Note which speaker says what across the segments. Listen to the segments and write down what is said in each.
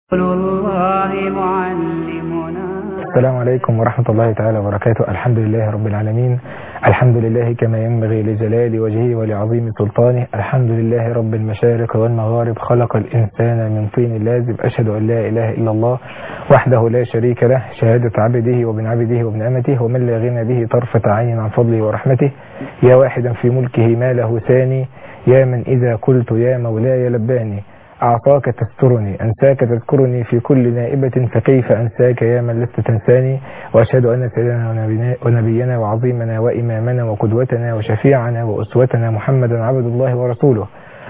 Speaker 1: الله معلمنا
Speaker 2: السلام عليكم ورحمة الله تعالى وبركاته الحمد لله رب العالمين الحمد لله كما ينبغي لجلال وجهه ولعظيم سلطانه الحمد لله رب المشارق والمغارب خلق الإنسان من طين لازب أشهد أن لا إله إلا الله وحده لا شريك له شهادة عبده وابن عبده وابن أمته ومن لا غنى به طرفة عين عن فضله ورحمته يا واحدا في ملكه ما له ثاني يا من إذا قلت يا مولاي لباني أعطاك تسترني أنساك تذكرني في كل نائبة فكيف أنساك يا من لست تنساني وأشهد أن سيدنا ونبينا- ونبينا وعظيمنا وإمامنا وقدوتنا وشفيعنا وأسوتنا محمدا عبد الله ورسوله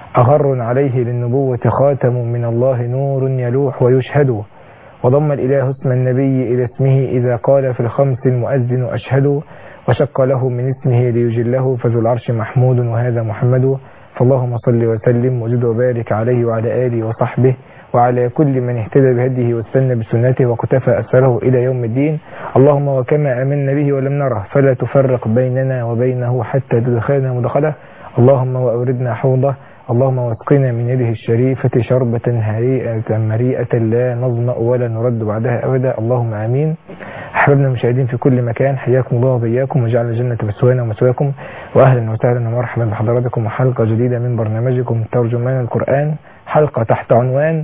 Speaker 2: أغر عليه للنبوة خاتم من الله نور يلوح ويشهد وضم الإله اسم النبي إلى اسمه إذا قال في الخمس المؤذن أشهد وشق له من اسمه ليجله فذو العرش محمود وهذا محمد فاللهم صل وسلم وزد وبارك عليه وعلى آله وصحبه وعلى كل من اهتدى بهديه واستنى بسنته وكتفى أثره إلى يوم الدين اللهم وكما آمنا به ولم نره فلا تفرق بيننا وبينه حتى تدخلنا مدخله اللهم وأوردنا حوضه اللهم واسقنا من يده الشريفة شربة هريئة مريئة لا نظمأ ولا نرد بعدها أبدا اللهم آمين أحبابنا المشاهدين في كل مكان حياكم الله وبياكم وجعل الجنة مسوانا ومسواكم وأهلا وسهلا ومرحبا بحضراتكم وحلقة جديدة من برنامجكم ترجمان القرآن حلقة تحت عنوان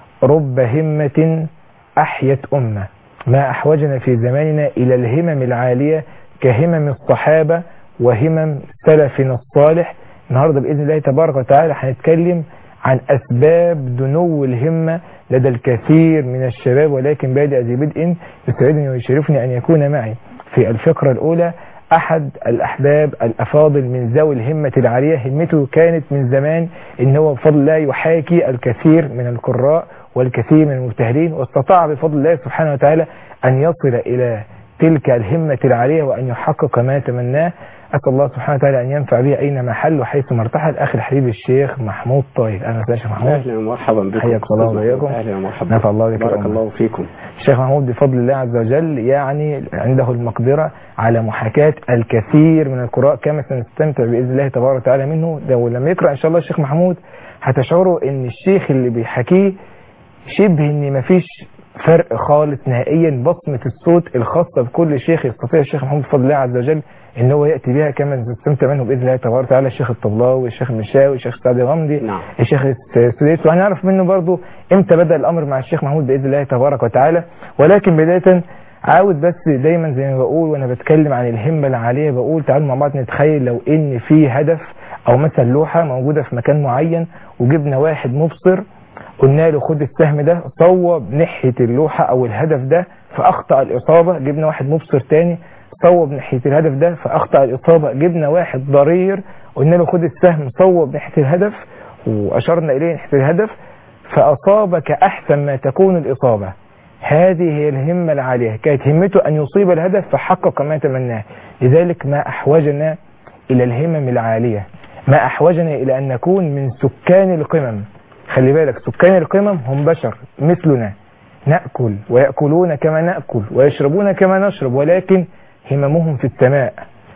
Speaker 2: رب همة أحيت أمة ما أحوجنا في زماننا إلى الهمم العالية كهمم الصحابة وهمم سلفنا الصالح النهاردة بإذن الله تبارك وتعالى هنتكلم عن أسباب دنو الهمة لدى الكثير من الشباب ولكن بادئ ذي بدء يسعدني ويشرفني أن يكون معي في الفقرة الأولى أحد الأحباب الأفاضل من ذوي الهمة العالية همته كانت من زمان إن هو بفضل الله يحاكي الكثير من القراء والكثير من المبتهلين واستطاع بفضل الله سبحانه وتعالى أن يصل إلى تلك الهمة العالية وأن يحقق ما تمناه أسأل الله سبحانه وتعالى أن ينفع به أينما حل وحيث ما ارتحل أخي الحبيب الشيخ محمود طاهر أهلا وسهلا شيخ محمود
Speaker 3: اهلا ومرحبا بكم
Speaker 2: حياك الله وبياكم.
Speaker 3: اهلا ومرحبا
Speaker 2: نفع الله بك
Speaker 3: بارك
Speaker 2: الأمة.
Speaker 3: الله فيكم
Speaker 2: الشيخ محمود بفضل الله عز وجل يعني عنده المقدرة على محاكاة الكثير من القراء كما سنستمتع بإذن الله تبارك وتعالى منه ده ولما يقرأ إن شاء الله الشيخ محمود هتشعروا إن الشيخ اللي بيحكيه شبه إن مفيش فرق خالص نهائيا بصمة الصوت الخاصة بكل شيخ يستطيع الشيخ محمود بفضل الله عز وجل ان هو ياتي بها كما نستمتع منه باذن الله تبارك وتعالى الشيخ الطبلاوي الشيخ المشاوي الشيخ سعد الغمدي
Speaker 3: نعم.
Speaker 2: الشيخ السديس وهنعرف منه برضو امتى بدا الامر مع الشيخ محمود باذن الله تبارك وتعالى ولكن بدايه عاوز بس دايما زي ما بقول وانا بتكلم عن الهمه العاليه بقول تعالوا مع بعض نتخيل لو ان في هدف او مثلا لوحه موجوده في مكان معين وجبنا واحد مبصر قلنا له خد السهم ده صوب ناحيه اللوحه او الهدف ده فاخطا الاصابه جبنا واحد مبصر تاني صوب ناحيه الهدف ده فاخطا الاصابه جبنا واحد ضرير قلنا له خد السهم صوب ناحيه الهدف واشرنا اليه ناحيه الهدف فاصابك احسن ما تكون الاصابه هذه هي الهمه العاليه كانت همته ان يصيب الهدف فحقق ما تمناه لذلك ما احوجنا الى الهمم العاليه ما احوجنا الى ان نكون من سكان القمم خلي بالك سكان القمم هم بشر مثلنا نأكل ويأكلون كما نأكل ويشربون كما نشرب ولكن هممهم في السماء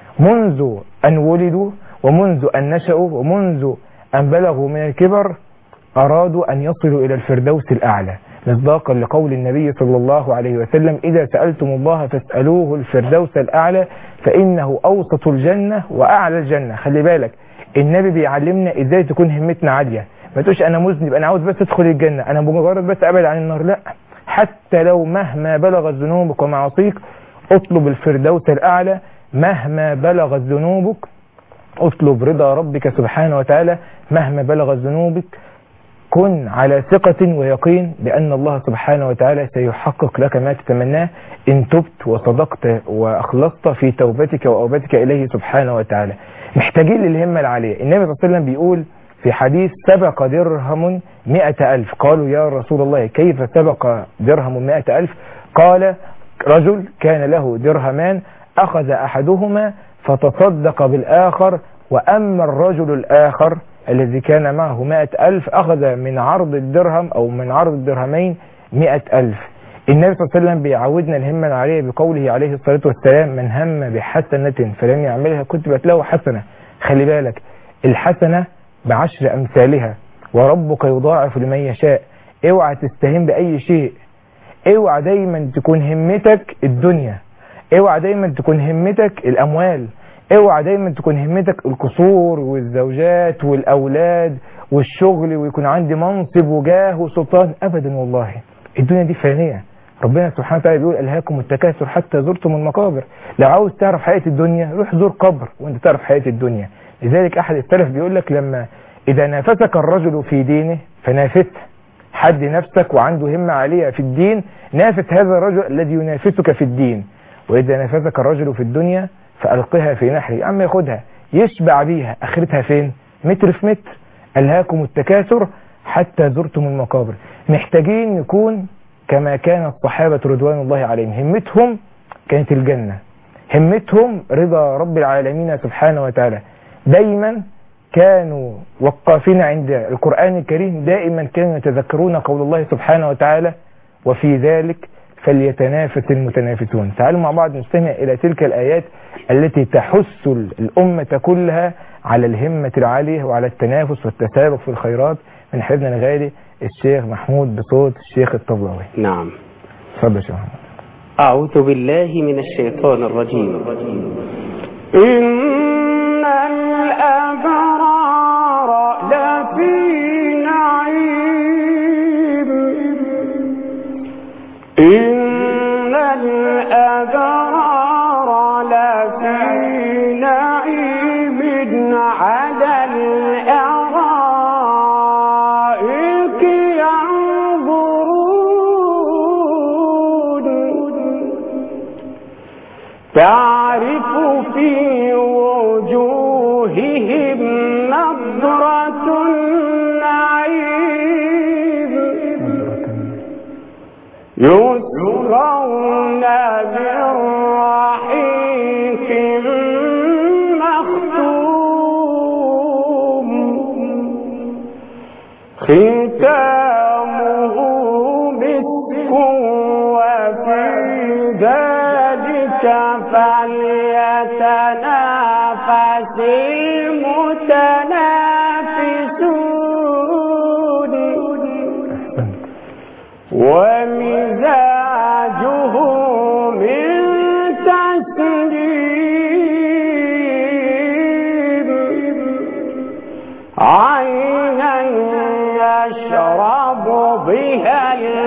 Speaker 2: منذ أن ولدوا ومنذ أن نشأوا ومنذ أن بلغوا من الكبر أرادوا أن يصلوا إلى الفردوس الأعلى مصداقا لقول النبي صلى الله عليه وسلم إذا سألتم الله فاسألوه الفردوس الأعلى فإنه أوسط الجنة وأعلى الجنة خلي بالك النبي بيعلمنا إزاي تكون همتنا عالية ما تقولش أنا مذنب أنا عاوز بس أدخل الجنة أنا بمجرد بس أبعد عن النار لا حتى لو مهما بلغت ذنوبك ومعاصيك اطلب الفردوس الأعلى مهما بلغت ذنوبك اطلب رضا ربك سبحانه وتعالى مهما بلغت ذنوبك كن على ثقة ويقين بأن الله سبحانه وتعالى سيحقق لك ما تتمناه إن تبت وصدقت وأخلصت في توبتك وأوبتك إليه سبحانه وتعالى محتاجين للهمة العالية النبي صلى الله عليه وسلم بيقول في حديث سبق درهم مئة ألف قالوا يا رسول الله كيف سبق درهم مئة ألف قال رجل كان له درهمان أخذ أحدهما فتصدق بالآخر وأما الرجل الآخر الذي كان معه مائة ألف أخذ من عرض الدرهم أو من عرض الدرهمين مئة ألف النبي صلى الله عليه وسلم بيعودنا الهمة العالية بقوله عليه الصلاة والسلام من هم بحسنة فلم يعملها كتبت له حسنة خلي بالك الحسنة بعشر أمثالها وربك يضاعف لمن يشاء اوعى تستهين بأي شيء اوعى دايما تكون همتك الدنيا اوعى دايما تكون همتك الأموال اوعى دايما تكون همتك القصور والزوجات والأولاد والشغل ويكون عندي منصب وجاه وسلطان أبدا والله الدنيا دي فانية ربنا سبحانه وتعالى بيقول ألهاكم التكاثر حتى زرتم المقابر لو عاوز تعرف حياة الدنيا روح زور قبر وانت تعرف حياة الدنيا لذلك أحد السلف بيقول لك لما إذا نافسك الرجل في دينه فنافسه حد نفسك وعنده همة عالية في الدين نافس هذا الرجل الذي ينافسك في الدين وإذا نافسك الرجل في الدنيا فألقها في نحره يا عم ياخدها يشبع بيها آخرتها فين متر في متر ألهاكم التكاثر حتى زرتم المقابر محتاجين نكون كما كان الصحابة رضوان الله عليهم همتهم كانت الجنة همتهم رضا رب العالمين سبحانه وتعالى دايما كانوا وقافين عند القرآن الكريم دائما كانوا يتذكرون قول الله سبحانه وتعالى وفي ذلك فليتنافس المتنافسون تعالوا مع بعض نستمع إلى تلك الآيات التي تحث الأمة كلها على الهمة العالية وعلى التنافس والتسابق في الخيرات من حبيبنا الغالي الشيخ محمود بصوت الشيخ الطبلاوي
Speaker 3: نعم
Speaker 2: اتفضل يا شيخ محمود
Speaker 3: أعوذ بالله من الشيطان الرجيم إن الأبرار لفي نعيم إن الأبرار لفي نعيم على الأرائك ينظرون تعرف في وجوههم نظرة النعيم يسرون من رحيق مختوم ختامه مسك وفي ذلك فليتنافس المتنافسون ومزاجه من تسليم عينا يشرب بها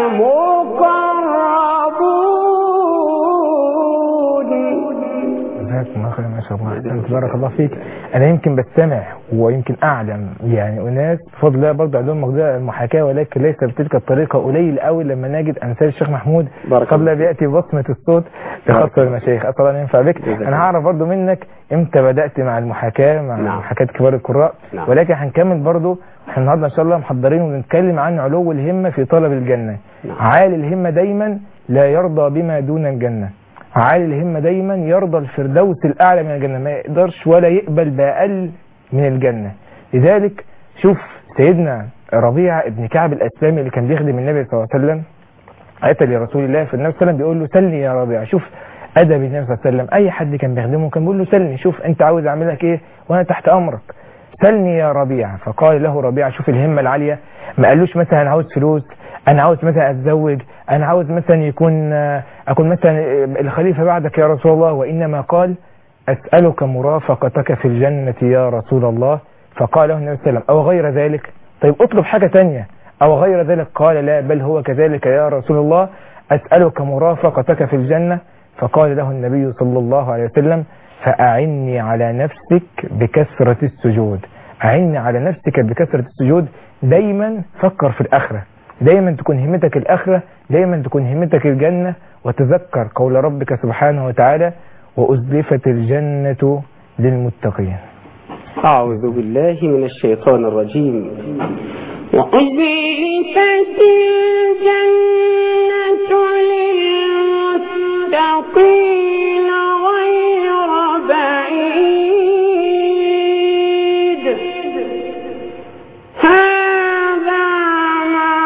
Speaker 3: المقربون
Speaker 2: جزاكم الله خير ما شاء الله أحسنت بارك الله فيك انا يمكن بستمع ويمكن اعلم يعني اناس بفضل الله برضه عندهم مقدره المحاكاه ولكن ليس بتلك الطريقه قليل قوي لما نجد امثال الشيخ محمود
Speaker 3: بارك
Speaker 2: قبل
Speaker 3: الله
Speaker 2: ان ياتي بصمه الصوت
Speaker 3: بارك
Speaker 2: لخاصه المشايخ اسال الله ان ينفع بك
Speaker 3: جزاك
Speaker 2: انا
Speaker 3: الله.
Speaker 2: هعرف برضه منك امتى بدات مع المحاكاه مع
Speaker 3: نعم.
Speaker 2: محاكاه كبار القراء
Speaker 3: نعم.
Speaker 2: ولكن هنكمل برضه احنا النهارده ان شاء الله محضرين ونتكلم عن علو الهمه في طلب الجنه
Speaker 3: نعم.
Speaker 2: عالي الهمه دايما لا يرضى بما دون الجنه عالي الهمة دايما يرضى الفردوس الأعلى من الجنة ما يقدرش ولا يقبل بأقل من الجنة لذلك شوف سيدنا ربيعة ابن كعب الأسلامي اللي كان بيخدم النبي صلى الله عليه وسلم أتى لرسول الله فالنبي صلى الله عليه وسلم بيقول له سلني يا ربيعة شوف أدب النبي صلى الله عليه وسلم أي حد كان بيخدمه كان بيقول له سلني شوف أنت عاوز أعمل لك إيه وأنا تحت أمرك سلني يا ربيعة فقال له ربيعة شوف الهمة العالية ما قالوش مثلا أنا عاوز فلوس أنا عاوز مثلا أتزوج أنا عاوز مثلا يكون آه، أكون مثلا آه، الخليفة بعدك يا رسول الله وإنما قال أسألك مرافقتك في الجنة يا رسول الله فقال له النبي صلى الله عليه وسلم أو غير ذلك طيب اطلب حاجة تانية أو غير ذلك قال لا بل هو كذلك يا رسول الله أسألك مرافقتك في الجنة فقال له النبي صلى الله عليه وسلم فأعني على نفسك بكثرة السجود أعني على نفسك بكثرة السجود دايما فكر في الآخرة دايما تكون همتك الآخرة دايما تكون همتك الجنة وتذكر قول ربك سبحانه وتعالى وأزلفت الجنة للمتقين
Speaker 3: أعوذ بالله من الشيطان الرجيم وأزلفت الجنة للمتقين غير بعيد هذا ما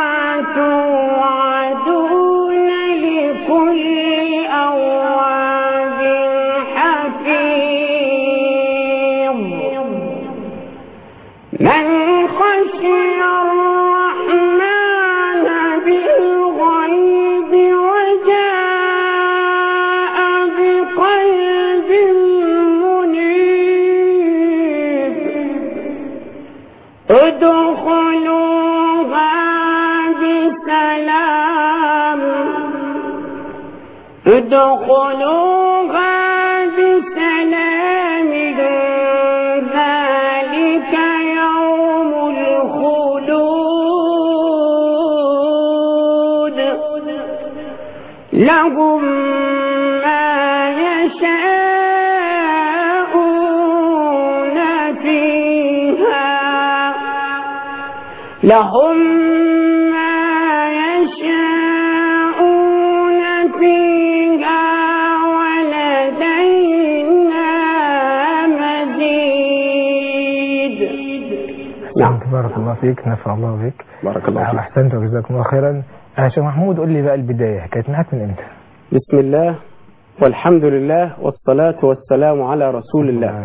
Speaker 3: توعدون لكل أواب حفيظ من خشي الرحمن
Speaker 4: سلام ادخلوها بسلام ذلك يوم الخلود لهم ما يشاءون فيها لهم ما يشاءون فيها ولدينا مزيد
Speaker 2: نعم بارك الله فيك نفع الله بك
Speaker 3: بارك الله فيك
Speaker 2: احسنت وجزاكم الله خيرا آه، شيخ محمود قول لي بقى البدايه كانت معاك من امتى؟
Speaker 3: بسم الله والحمد لله والصلاة والسلام على رسول الله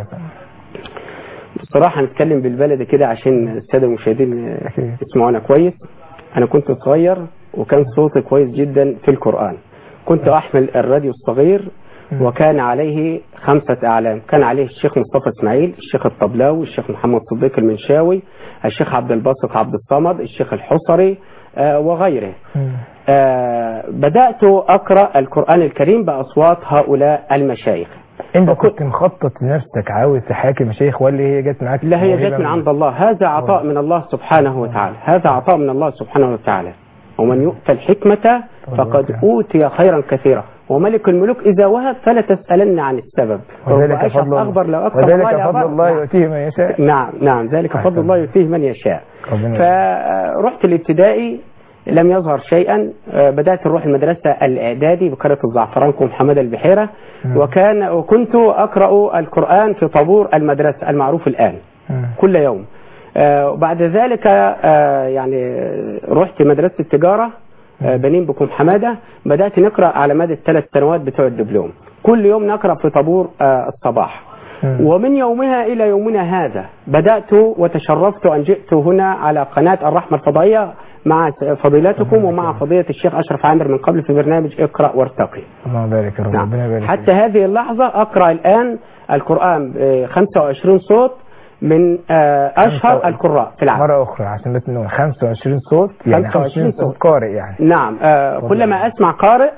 Speaker 3: بصراحة نتكلم بالبلد كده عشان السادة المشاهدين
Speaker 2: أكيد.
Speaker 3: يسمعونا كويس أنا كنت صغير وكان صوتي كويس جدا في القرآن كنت أحمل الراديو الصغير وكان عليه خمسة أعلام كان عليه الشيخ مصطفى إسماعيل الشيخ الطبلاوي الشيخ محمد صديق المنشاوي الشيخ عبد الباسط عبد الصمد الشيخ الحصري آه، وغيره
Speaker 2: مم.
Speaker 3: آه، بدأت أقرأ القرآن الكريم بأصوات هؤلاء المشايخ
Speaker 2: انت كنت مخطط لنفسك عاوز تحاكي مشايخ ولا هي جت معاك
Speaker 3: لا هي
Speaker 2: موهبة
Speaker 3: جت من عند الله هذا عطاء من الله سبحانه وتعالى هذا عطاء من الله سبحانه وتعالى ومن يؤتى الحكمة فقد أوتي خيرا كثيرا وملك الملوك إذا وهب فلا تسألن عن السبب
Speaker 2: وذلك
Speaker 3: رب عيشة
Speaker 2: فضل
Speaker 3: أخبر لو أكثر
Speaker 2: وذلك
Speaker 3: الله
Speaker 2: فضل
Speaker 3: لأبر.
Speaker 2: الله
Speaker 3: نعم.
Speaker 2: يؤتيه من يشاء
Speaker 3: نعم نعم ذلك
Speaker 2: أحسن.
Speaker 3: فضل الله يؤتيه من يشاء
Speaker 2: ربنا يبارك.
Speaker 3: فرحت الابتدائي لم يظهر شيئا آه، بدأت نروح المدرسة الإعدادي بقرية الزعفران كوم حمادة البحيرة
Speaker 2: مم.
Speaker 3: وكان وكنت أقرأ القرآن في طابور المدرسة المعروف الآن
Speaker 2: مم.
Speaker 3: كل يوم آه، وبعد ذلك آه، يعني آه، رحت مدرسة التجارة آه، بنين بكم حمادة بدأت نقرأ على مدى الثلاث سنوات بتوع الدبلوم كل يوم نقرأ في طابور آه، الصباح
Speaker 2: مم.
Speaker 3: ومن يومها إلى يومنا هذا بدأت وتشرفت أن جئت هنا على قناة الرحمة الفضائية مع فضيلتكم ومع فضيلة الشيخ أشرف عامر من قبل في برنامج اقرأ وارتقي
Speaker 2: الله يبارك يا رب
Speaker 3: نعم.
Speaker 2: ربنا يبارك
Speaker 3: حتى هذه اللحظة أقرأ الآن القرآن ب 25 صوت من آه، أشهر
Speaker 2: خمسة-
Speaker 3: القراء في العالم
Speaker 2: مرة أخرى عشان بس نقول 25 صوت يعني
Speaker 3: 25
Speaker 2: 25 صوت
Speaker 3: صوت.
Speaker 2: قارئ يعني
Speaker 3: نعم آه، كلما أسمع قارئ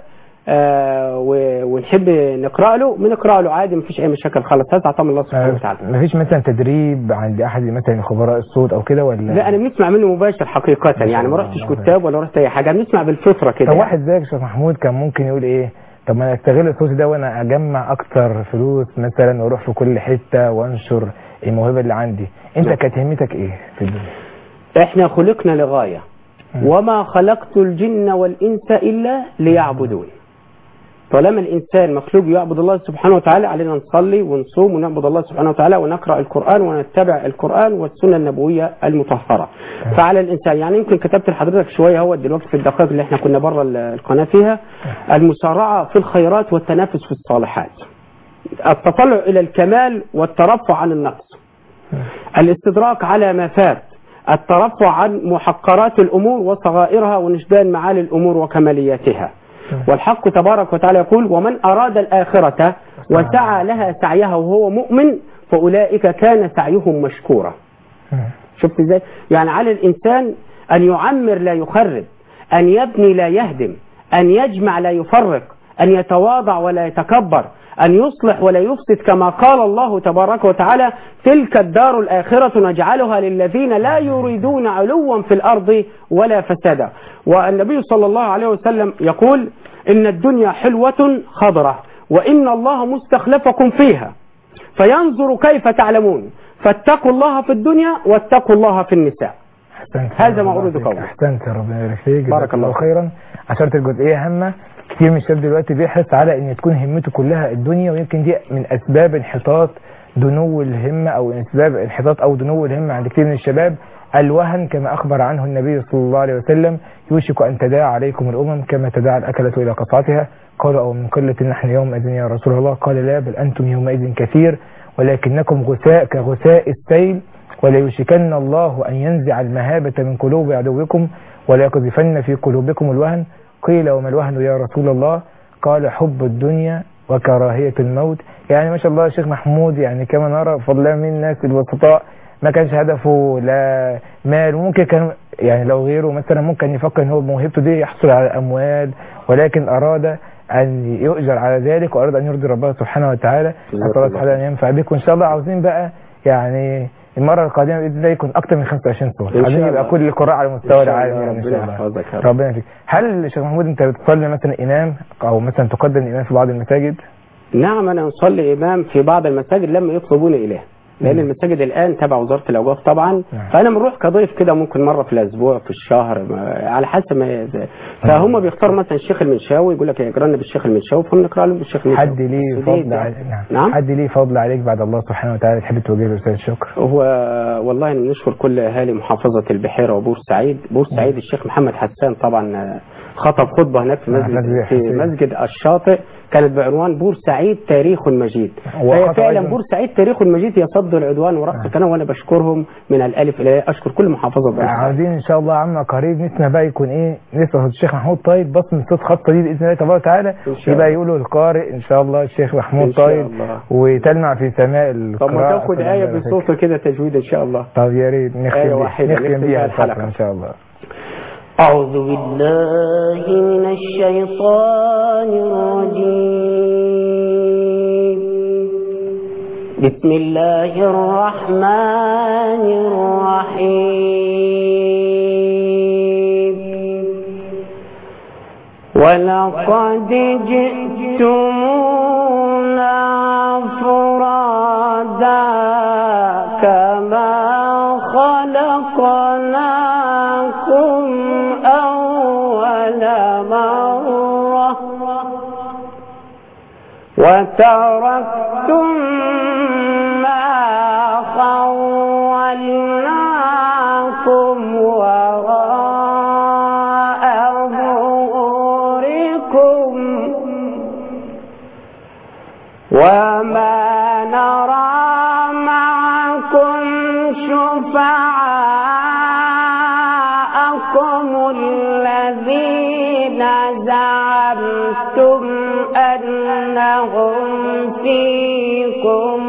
Speaker 3: آه، و- ونحب نقرأ له بنقرأ له عادي مفيش أي مشاكل خالص هذا عطاء من الله سبحانه وتعالى
Speaker 2: ما فيش مثلا تدريب عند أحد مثلا خبراء الصوت أو كده ولا
Speaker 3: لا أنا بنسمع منه مباشر حقيقة
Speaker 2: شاء
Speaker 3: يعني ما
Speaker 2: الله.
Speaker 3: رحتش كتاب ولا رحت أي حاجة بنسمع بالفطرة كده
Speaker 2: طب
Speaker 3: يعني.
Speaker 2: واحد زيك شيخ محمود كان ممكن يقول إيه طب ما انا استغل الصوت ده وانا اجمع اكتر فلوس مثلا واروح في كل حته وانشر الموهبه اللي عندي انت
Speaker 3: نعم.
Speaker 2: كانت همتك ايه في الدنيا
Speaker 3: احنا خلقنا لغاية وما خلقت الجن والإنس إلا ليعبدون طالما الإنسان مخلوق يعبد الله سبحانه وتعالى علينا نصلي ونصوم ونعبد الله سبحانه وتعالى ونقرأ القرآن ونتبع القرآن والسنة النبوية المطهرة فعلى الإنسان يعني يمكن كتبت لحضرتك شوية هو دلوقتي في الدقائق اللي احنا كنا بره ال- القناة فيها المسارعة في الخيرات والتنافس في الصالحات التطلع إلى الكمال والترفع عن النقص الاستدراك على ما فات الترفع عن محقرات الأمور وصغائرها ونشدان معالي الأمور وكمالياتها والحق تبارك وتعالى يقول ومن أراد الآخرة وسعى لها سعيها وهو مؤمن فأولئك كان سعيهم مشكورا شفت ازاي يعني على الإنسان أن يعمر لا يخرب أن يبني لا يهدم أن يجمع لا يفرق أن يتواضع ولا يتكبر أن يصلح ولا يفسد كما قال الله تبارك وتعالى تلك الدار الآخرة نجعلها للذين لا يريدون علوا في الأرض ولا فسادا والنبي صلى الله عليه وسلم يقول إن الدنيا حلوة خضرة وإن الله مستخلفكم فيها فينظر كيف تعلمون فاتقوا الله في الدنيا واتقوا الله في النساء
Speaker 2: احسنت
Speaker 3: هذا ما
Speaker 2: الله
Speaker 3: أريد
Speaker 2: فيك.
Speaker 3: قوله.
Speaker 2: احسنت يا ربنا يبارك فيك
Speaker 3: بارك
Speaker 2: جزاك
Speaker 3: الله فيك.
Speaker 2: خيرا عشرت الجزئيه هامه كتير من الشباب دلوقتي بيحرص على ان تكون همته كلها الدنيا ويمكن دي من اسباب انحطاط دنو الهمه او اسباب انحطاط او دنو الهمه عند كتير من الشباب الوهن كما اخبر عنه النبي صلى الله عليه وسلم يوشك ان تداعى عليكم الامم كما تداعى الاكله الى قطعتها قالوا او من قله نحن يومئذ يا رسول الله قال لا بل انتم يومئذ كثير ولكنكم غثاء كغثاء السيل وليوشكن الله أن ينزع المهابة من قلوب عدوكم وليقذفن في قلوبكم الوهن قيل وما الوهن يا رسول الله قال حب الدنيا وكراهية الموت يعني ما شاء الله يا شيخ محمود يعني كما نرى فضلا من الناس البسطاء ما كانش هدفه لا مال وممكن كان يعني لو غيره مثلا ممكن يفكر ان هو بموهبته دي يحصل على اموال ولكن اراد ان يؤجر على ذلك واراد ان يرضي ربنا سبحانه وتعالى
Speaker 3: جزاك
Speaker 2: نسال الله
Speaker 3: الله.
Speaker 2: تعالى ان ينفع بك وان شاء الله عاوزين بقى يعني المره القادمه باذن الله يكون اكتر من 25 صوره
Speaker 3: إن
Speaker 2: عايزين
Speaker 3: شاء
Speaker 2: يبقى
Speaker 3: الله.
Speaker 2: كل القراء على
Speaker 3: إن
Speaker 2: مستوى
Speaker 3: شاء
Speaker 2: العالم
Speaker 3: الله.
Speaker 2: يعني ان
Speaker 3: ربنا
Speaker 2: شاء الله
Speaker 3: يحفظك يا رب.
Speaker 2: ربنا يفيك هل يا شيخ محمود انت بتصلي مثلا امام او مثلا تقدم الامام في بعض المساجد
Speaker 3: نعم أنا أصلي إمام في بعض المساجد لما يطلبوني إليه لأن المساجد الآن تبع وزارة الأوقاف طبعا
Speaker 2: نعم.
Speaker 3: فأنا بنروح كضيف كده ممكن مرة في الأسبوع في الشهر ما- على حسب ما ي- فهم بيختاروا مثلا الشيخ المنشاوي يقول لك يقرأ لنا بالشيخ المنشاوي فبنقرأ له بالشيخ المنشاوي
Speaker 2: حد ليه
Speaker 3: سديد
Speaker 2: فضل
Speaker 3: يعني.
Speaker 2: عليك نعم.
Speaker 3: نعم
Speaker 2: حد ليه فضل عليك بعد الله سبحانه وتعالى تحب توجه له رساله شكر
Speaker 3: هو والله نشكر كل اهالي محافظه البحيره وبورسعيد بورسعيد الشيخ محمد حسان طبعا خطب خطبه هناك في
Speaker 2: نعم،
Speaker 3: مسجد
Speaker 2: مسجد
Speaker 3: في
Speaker 2: الحسين.
Speaker 3: مسجد الشاطئ كانت بعنوان بورسعيد تاريخ مجيد
Speaker 2: وخطب
Speaker 3: فهي فعلا
Speaker 2: أيضاً.
Speaker 3: بورسعيد تاريخ مجيد يصد العدوان ورأس القناه وانا بشكرهم من الالف الى الياء اشكر كل محافظه بورسعيد
Speaker 2: عاوزين ان شاء الله عما قريب نسمع بقى يكون ايه نسمع صوت الشيخ محمود طيب بصمه صوت خاصه دي باذن الله تبارك وتعالى
Speaker 3: إن شاء
Speaker 2: يبقى
Speaker 3: الله.
Speaker 2: يقولوا القارئ ان شاء الله الشيخ محمود
Speaker 3: إن شاء
Speaker 2: طيب
Speaker 3: الله.
Speaker 2: وتلمع في سماء
Speaker 3: طب
Speaker 2: القراءه
Speaker 3: ما تاخد
Speaker 2: أسأل
Speaker 3: ايه
Speaker 2: الله
Speaker 3: بصوته كده تجويد ان شاء الله
Speaker 2: طب يا ريت نختم
Speaker 3: آية
Speaker 2: بيها
Speaker 3: واحدة
Speaker 2: نختم
Speaker 3: نختم
Speaker 2: بيها
Speaker 3: بيها
Speaker 2: الفقره
Speaker 3: الحلقة.
Speaker 2: ان شاء الله
Speaker 4: أعوذ بالله من الشيطان الرجيم بسم الله الرحمن الرحيم ولقد جئتمونا فرادا كما خلقناكم أول مرة وتركتم ما خولناكم وراء ظهوركم وما نرى معكم شفعاءكم الذين زعمتم أنهم فيكم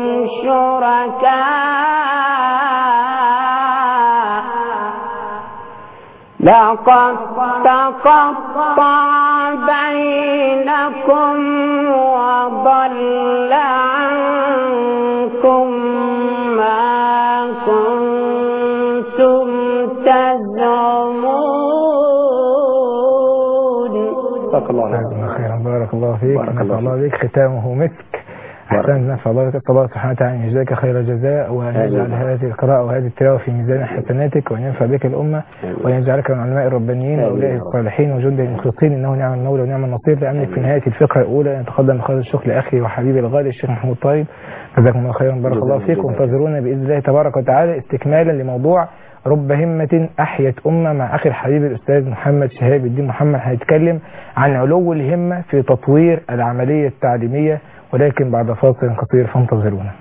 Speaker 4: شركاء لقد تقطع بينكم وضل عنكم ما كنتم تزعمون
Speaker 3: جزاك الله
Speaker 2: جزاكم الله خيرا بارك الله فيك
Speaker 3: بارك
Speaker 2: نفع
Speaker 3: الله
Speaker 2: الله بك ختامه مسك أحسنت نفع الله بك الله سبحانه وتعالى أن يجزاك خير الجزاء وأن
Speaker 3: آمين.
Speaker 2: يجعل هذه القراءة وهذه التلاوة في ميزان حسناتك وأن ينفع بك الأمة
Speaker 3: آمين.
Speaker 2: وأن يجعلك من علماء الربانيين
Speaker 3: آمين
Speaker 2: وأولئك
Speaker 3: يا رب.
Speaker 2: الصالحين وجند المخلصين إنه نعم المولى ونعم النصير لأملك في نهاية الفقرة الأولى أن أتقدم بخير الشكر لأخي وحبيبي الغالي الشيخ محمود طيب جزاكم الله خيرا بارك الله
Speaker 3: جزاك
Speaker 2: فيك
Speaker 3: الله.
Speaker 2: وانتظرونا بإذن الله تبارك وتعالى استكمالا لموضوع رب همة أحيت أمة مع أخي الحبيب الأستاذ محمد شهاب الدين محمد هنتكلم عن علو الهمة في تطوير العملية التعليمية ولكن بعد فاصل قصير فانتظرونا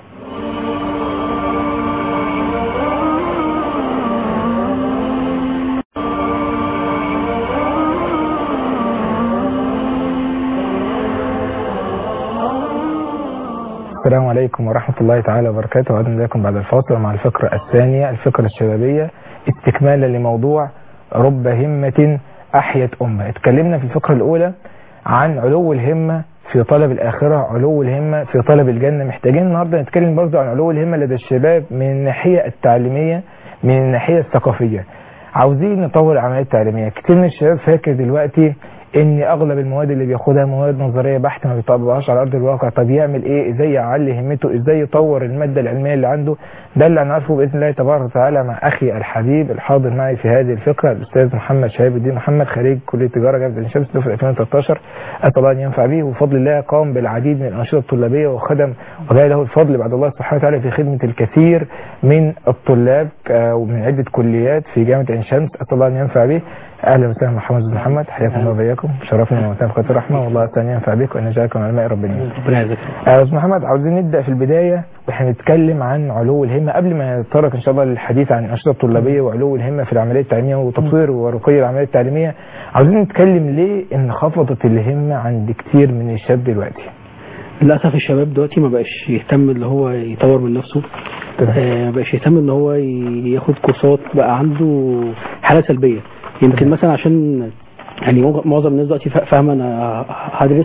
Speaker 2: السلام عليكم ورحمة الله تعالى وبركاته وعدنا لكم بعد الفاصل مع الفقرة الثانية الفقرة الشبابية استكمالا لموضوع رب همة أحيت أمة اتكلمنا في الفقرة الأولى عن علو الهمة في طلب الآخرة علو الهمة في طلب الجنة محتاجين النهاردة نتكلم برضو عن علو الهمة لدى الشباب من الناحية التعليمية من الناحية الثقافية عاوزين نطور العملية التعليمية كتير من الشباب فاكر دلوقتي ان اغلب المواد اللي بياخدها مواد نظريه بحته ما بيطبقهاش على ارض الواقع طب يعمل ايه ازاي يعلي همته ازاي يطور الماده العلميه اللي عنده ده اللي هنعرفه باذن الله تبارك وتعالى مع اخي الحبيب الحاضر معي في هذه الفقره الاستاذ محمد شهاب الدين محمد خريج كليه تجاره جامعه عين شمس دفعه 2013 اسال الله ان ينفع به وبفضل الله قام بالعديد من الانشطه الطلابيه وخدم وجاء له الفضل بعد الله سبحانه وتعالى في خدمه الكثير من الطلاب آه، ومن عده كليات في جامعه عين شمس اسال الله ان ينفع به اهلا وسهلا محمد بن محمد حياكم الله وبياكم شرفنا ومتعنا في الرحمه والله اسال ان ينفع بك وان يجعلكم من علماء ربنا
Speaker 3: ربنا يجزاك
Speaker 2: آه، استاذ محمد عاوزين نبدا في البدايه واحنا بنتكلم عن علو الهمه قبل ما نتطرق ان شاء الله للحديث عن الانشطه الطلابيه وعلو الهمه في العمليه التعليميه وتطوير ورقي العمليه التعليميه عاوزين نتكلم ليه انخفضت الهمه عند كتير من الشباب دلوقتي
Speaker 5: للاسف الشباب دلوقتي ما بقاش يهتم اللي هو يطور من نفسه آه، ما بقاش يهتم ان هو ي- ياخد كورسات بقى عنده حاله سلبيه يمكن مثلا عشان يعني معظم- معظم الناس دلوقتي فا- فاهمه انا هدرس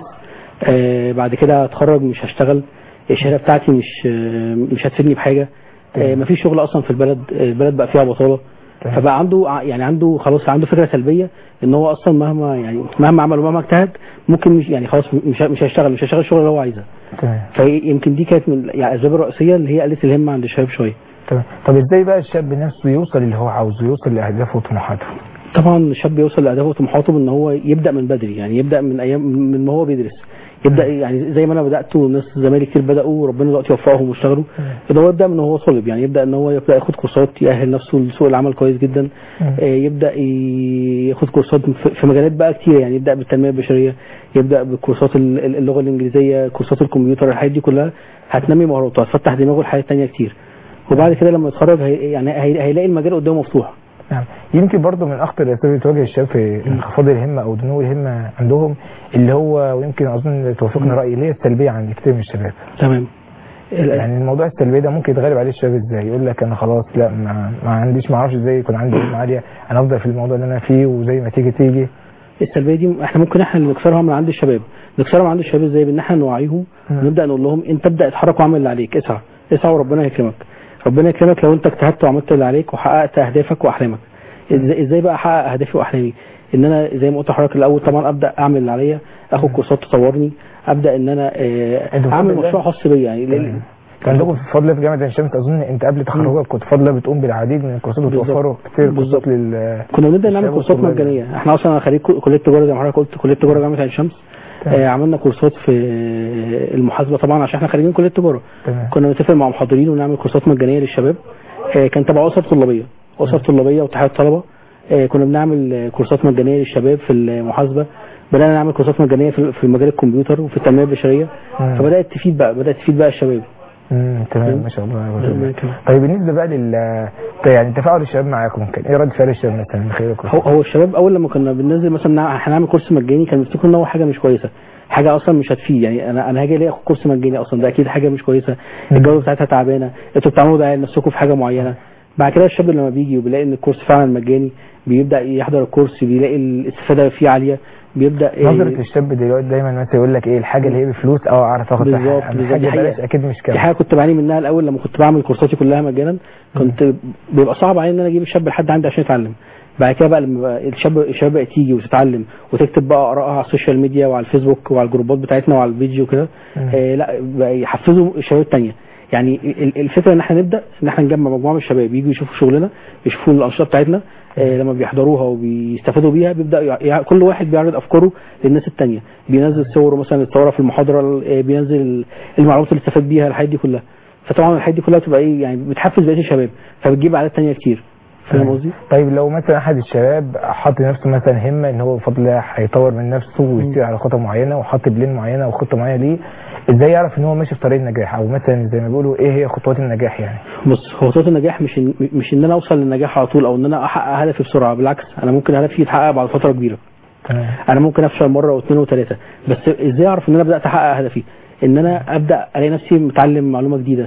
Speaker 5: آه، بعد كده هتخرج مش هشتغل الشهاده بتاعتي مش آه، مش هتفيدني بحاجه آه، مفيش شغل اصلا في البلد البلد بقى فيها بطاله
Speaker 2: تمام.
Speaker 5: فبقى عنده ع- يعني عنده خلاص عنده فكره سلبيه ان هو اصلا مهما يعني مهما عمل ومهما اجتهد ممكن مش يعني خلاص مش مش هيشتغل مش هيشتغل الشغل اللي هو عايزه
Speaker 2: تمام
Speaker 5: فيمكن دي كانت من يعني الاسباب الرئيسيه اللي هي قلت الهمه عند الشباب شويه
Speaker 2: تمام طب ازاي بقى الشاب نفسه يوصل اللي هو عاوزه يوصل لاهدافه وطموحاته
Speaker 5: طبعا الشاب يوصل لاهدافه وطموحاته ان هو يبدا من بدري يعني يبدا من ايام من ما هو بيدرس يبدا يعني زي ما انا بدات وناس زمايلي كتير بداوا وربنا دلوقتي وفقهم واشتغلوا ان هو يبدا من هو طالب يعني يبدا ان هو يبدا ياخد كورسات يأهل نفسه لسوق العمل كويس جدا آه، يبدا ي- ياخد كورسات في في مجالات بقى كتير يعني يبدا بالتنميه البشريه يبدا بكورسات ال- ال- اللغه الانجليزيه كورسات الكمبيوتر الحاجات دي كلها هتنمي مهاراته هتفتح دماغه لحاجات تانية كتير وبعد كده لما يتخرج هي يعني هي- هيلاقي المجال قدامه مفتوح
Speaker 2: نعم يمكن برضه من اخطر الاسباب اللي بتواجه الشباب في انخفاض الهمه او دنو الهمه عندهم اللي هو ويمكن اظن توافقنا رايي اللي هي السلبيه عند كتير من الشباب
Speaker 5: تمام
Speaker 2: يعني الموضوع السلبي ده ممكن يتغلب عليه الشباب ازاي يقول لك انا خلاص لا ما, ما عنديش ما اعرفش ازاي يكون عندي همه عاليه انا افضل في الموضوع اللي انا فيه وزي ما تيجي تيجي
Speaker 5: السلبيه دي احنا ممكن احنا اللي نكسرها من عند الشباب نكسرها من عند الشباب ازاي بان احنا نوعيهم
Speaker 2: مم.
Speaker 5: ونبدا نقول لهم انت ابدا اتحرك واعمل اللي عليك اسعى اسعى وربنا يكرمك ربنا يكرمك لو انت اجتهدت وعملت اللي عليك وحققت اهدافك واحلامك ازاي ازاي بقى احقق اهدافي واحلامي ان انا زي ما قلت لحضرتك الاول طبعا ابدا اعمل اللي عليا اخد كورسات تطورني ابدا ان انا آه،
Speaker 2: انت
Speaker 5: اعمل
Speaker 2: بتفضل ده؟
Speaker 5: مشروع خاص بيا يعني لأن-
Speaker 2: كان عندكم في فضل في جامعه عين شمس اظن انت قبل تخرجك كنت فضل بتقوم بالعديد من الكورسات
Speaker 5: بالظبط.
Speaker 2: وتوفروا كتير
Speaker 5: بالظبط.
Speaker 2: كورسات لل
Speaker 5: كنا بنبدا نعمل
Speaker 2: الشباب
Speaker 5: كورسات
Speaker 2: والطلاب يعني.
Speaker 5: مجانيه احنا اصلا خريج كليه تجاره زي ما حضرتك قلت كليه تجاره جامعه عين شمس
Speaker 2: تمام.
Speaker 5: آه، عملنا كورسات في المحاسبه طبعا عشان احنا خريجين كليه تجاره
Speaker 2: تمام
Speaker 5: كنا نتفق مع محاضرين ونعمل كورسات مجانيه للشباب آه، كان تبع اسر طلابيه اسر طلابيه واتحاد الطلبه آه، كنا بنعمل آه، كورسات مجانيه للشباب في المحاسبه بدانا نعمل كورسات مجانيه في في مجال الكمبيوتر وفي التنميه البشريه
Speaker 2: مم.
Speaker 5: فبدات تفيد بقى بدات تفيد بقى الشباب
Speaker 2: امم تمام
Speaker 5: مم.
Speaker 2: ما شاء الله ما شاء
Speaker 5: ربنا
Speaker 2: الله
Speaker 5: يكرمك.
Speaker 2: طيب بالنسبه بقى لل يعني تفاعل الشباب معاكم كان ايه رد فعل الشباب مثلا من خلال
Speaker 5: هو
Speaker 2: الكورسات؟
Speaker 5: هو الشباب اول لما كنا بننزل مثلا نع- هنعمل كورس مجاني كانوا بيفتكروا ان هو حاجه مش كويسه حاجه اصلا مش هتفيد يعني انا انا هاجي الاقي اخد كورس مجاني اصلا ده اكيد حاجه مش كويسه
Speaker 2: مم.
Speaker 5: الجوده بتاعتها تعبانه انتوا بتعملوا ده لنفسكم في حاجه معينه بعد كده الشاب لما بيجي وبيلاقي ان الكورس فعلا مجاني بيبدا يحضر الكورس بيلاقي الاستفاده فيه عاليه بيبدا إيه،
Speaker 2: نظرة الشاب دلوقتي دايما مثلا يقول لك ايه الحاجة اللي هي بفلوس اه اعرف اخد
Speaker 5: بالظبط،
Speaker 2: فيها
Speaker 5: بالظبط.
Speaker 2: حاجة
Speaker 5: دي حقيقة.
Speaker 2: بلاش اكيد مش
Speaker 5: دي
Speaker 2: كده
Speaker 5: حاجه كنت بعاني منها الاول لما كنت بعمل كورساتي كلها مجانا كنت بيبقى صعب عليا ان انا اجيب الشاب لحد عندي عشان يتعلم بعد كده بقى لما الشاب الشباب بقت تيجي وتتعلم وتكتب بقى ارائها على السوشيال ميديا وعلى الفيسبوك وعلى الجروبات بتاعتنا وعلى البيج وكده
Speaker 2: مم.
Speaker 5: آه لا بقى يحفزوا الشباب التانية يعني ال- الفكره ان احنا نبدا ان احنا نجمع مجموعه من الشباب يجوا يشوفوا شغلنا يشوفوا الانشطه بتاعتنا آه لما بيحضروها وبيستفادوا بيها بيبدا يع- يع- كل واحد بيعرض افكاره للناس التانية بينزل صوره مثلا اتصورها في المحاضره آه بينزل المعلومات اللي استفاد بيها الحاجات دي كلها فطبعا الحاجات دي كلها بتبقى ايه يعني بتحفز بقيه الشباب فبتجيب اعداد تانية كتير فاهم قصدي؟
Speaker 2: طيب لو مثلا احد الشباب حط لنفسه مثلا همة ان هو بفضل الله هيطور من نفسه ويسير على خطة معينة وحط بلين معينة وخطة معينة ليه ازاي يعرف ان هو ماشي في طريق النجاح او مثلا زي ما بيقولوا ايه هي خطوات النجاح يعني
Speaker 5: بص خطوات النجاح مش إن مش ان انا اوصل للنجاح على طول او ان انا احقق هدفي بسرعه بالعكس انا ممكن هدفي يتحقق بعد فتره كبيره
Speaker 2: تمام
Speaker 5: انا ممكن افشل مره واثنين وثلاثه بس ازاي اعرف ان انا بدات احقق هدفي ان انا ابدا الاقي نفسي متعلم معلومه جديده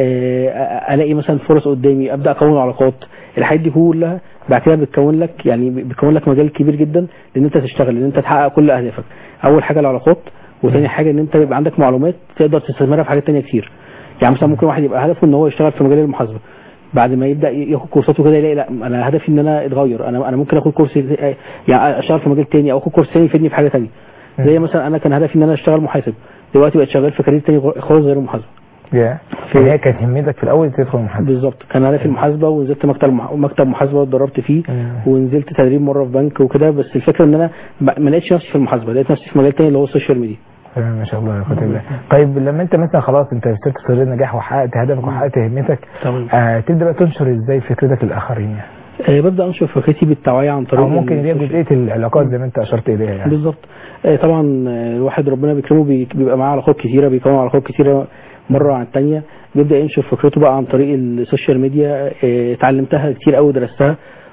Speaker 5: آه، الاقي مثلا فرص قدامي ابدا اكون علاقات الحاجات دي كلها بعد كده بتكون لك يعني بتكون لك مجال كبير جدا لان انت تشتغل ان انت تحقق كل اهدافك اول حاجه العلاقات وثاني حاجه ان انت يبقى عندك معلومات تقدر تستثمرها في حاجات تانية كتير يعني مثلا ممكن واحد يبقى هدفه ان هو يشتغل في مجال المحاسبه بعد ما يبدا ياخد كورسات وكده يلاقي لا انا هدفي ان انا اتغير انا انا ممكن اخد كورس يعني اشتغل في مجال تاني او اخد كورس تاني يفيدني في حاجه تانية زي مثلا انا كان هدفي ان انا اشتغل محاسب دلوقتي بقيت شغال في كارير تاني غ- خالص غير المحاسبه
Speaker 2: يا يعني هي كانت همتك في الاول تدخل المحاسبة
Speaker 5: بالظبط كان هدفي المحاسبه ونزلت مكتب مح- مكتب محاسبه واتدربت فيه
Speaker 2: مم.
Speaker 5: ونزلت تدريب مره في بنك وكده بس الفكره ان انا ب- ما لقيتش نفسي في المحاسبه لقيت نفسي في مجال تاني اللي هو السوشيال ميديا
Speaker 2: تمام ما شاء الله يا قوة الله طيب لما انت مثلا خلاص انت وصلت في طريق النجاح وحققت هدفك وحققت همتك
Speaker 5: تمام
Speaker 2: آه تبدا بقى تنشر ازاي فكرتك للاخرين يعني
Speaker 5: آه ببدا انشر فكرتي بالتوعيه عن طريق
Speaker 2: او ممكن يبقى
Speaker 5: السوشيال
Speaker 2: جزئيه العلاقات زي ما انت اشرت اليها يعني
Speaker 5: بالظبط آه، طبعا آه، الواحد ربنا بيكرمه بي- بيبقى معاه علاقات كتيره بيكون علاقات كتيره مره عن الثانيه بيبدا ينشر فكرته بقى عن طريق السوشيال ميديا آه، اتعلمتها كتير قوي درستها